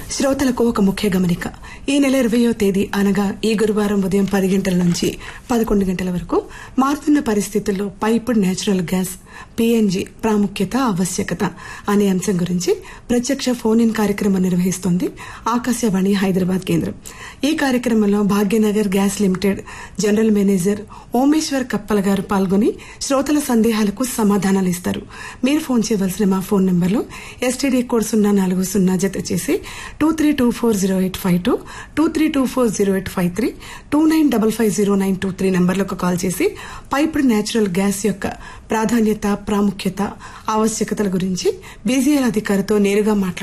శ్రోతలకు ఒక ముఖ్య గమనిక ఈ నెల ఇరవయో తేదీ అనగా ఈ గురువారం ఉదయం పది గంటల నుంచి పదకొండు గంటల వరకు మారుతున్న పరిస్థితుల్లో పైపుడ్ నేచురల్ గ్యాస్ పీఎన్జీ ప్రాముఖ్యత ఆవశ్యకత అనే అంశం గురించి ప్రత్యక్ష ఫోన్ ఇన్ కార్యక్రమం నిర్వహిస్తోంది ఆకాశవాణి హైదరాబాద్ కేంద్రం ఈ కార్యక్రమంలో Bhagyanagar gas limited general manager Omeshwar Kappal garu పాల్గొని శ్రోతల సందేహాలకు సమాధానాలు ఇస్తారు మీరు ఫోన్ చేయవలసిన మా ఫోన్ నంబర్లు ఎస్టీడీ కోడ్ సున్నా నాలుగు సున్నా జత చేసి two three two four zero eight five two two three two four zero eight five three two nine double five zero nine two three నంబర్లకు కాల్ చేసి పైప్డ్ నేచురల్ గ్యాస్ యొక్క ప్రాధాన్యత ప్రాముఖ్యత ఆవశ్యకతల గురించి బీజీఎల్ అధికారితో నేరుగా మాట్లాడారు